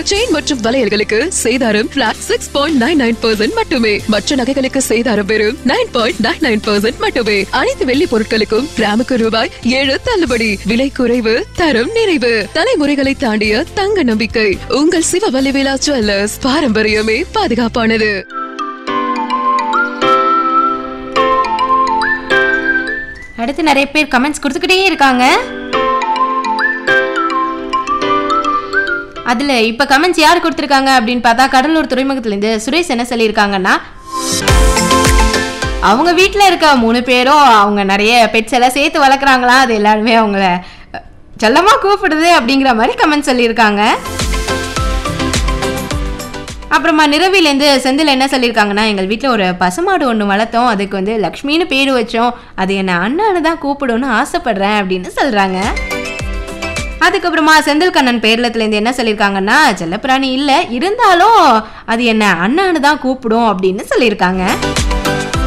chain மற்றும் வளையல்களுக்கு சேதாரம் flat six point nine nine percent மட்டுமே மற்ற நகைகளுக்கு சேதாரம் வெறும் nine point nine nine percent மட்டுமே அனைத்து வெள்ளி பொருட்களுக்கும் கிராமுக்கு ரூபாய் ஏழு தள்ளுபடி விலை குறைவு தரம் நிறைவு தலைமுறைகளை தாண்டிய தங்க நம்பிக்கை உங்கள் சிவவல்லி விழா ஜுவல்லர்ஸ் பாரம்பரியமே பாதுகாப்பானது அடுத்து நிறைய பேர் கமெண்ட்ஸ் கொடுத்துக்கிட்டே இருக்காங்க அதுல இப்ப கமெண்ட்ஸ் யார் கொடுத்துருக்காங்க அப்படின்னு பார்த்தா கடலூர் துறைமுகத்திலேருந்து சுரேஷ் என்ன சொல்லியிருக்காங்கன்னா அவங்க வீட்டில் இருக்க மூணு பேரும் அவங்க நிறைய பெட்ஸ் எல்லாம் சேர்த்து வளர்க்குறாங்களா அது எல்லாருமே அவங்கள அஹ், செல்லமா கூப்பிடுது அப்படிங்கிற மாதிரி கமெண்ட் சொல்லியிருக்காங்க அப்புறமா நிறவிலேருந்து செந்தில் என்ன சொல்லியிருக்காங்கன்னா எங்கள் வீட்டில் ஒரு பசுமாடு ஒன்று வளர்த்தோம் அதுக்கு வந்து லக்ஷ்மின்னு பேர் வச்சோம் அது என்னை அண்ணான்னு தான் கூப்பிடும்னு ஆசைப்படுறேன் அப்படின்னு சொல்கிறாங்க அதுக்கப்புறமா செந்தில் கண்ணன் பேர்லத்துலேருந்து என்ன சொல்லியிருக்காங்கன்னா செல்லப்பிராணி இல்லை இருந்தாலும் அது என்ன அண்ணான்னு தான் கூப்பிடும் அப்படின்னு சொல்லியிருக்காங்க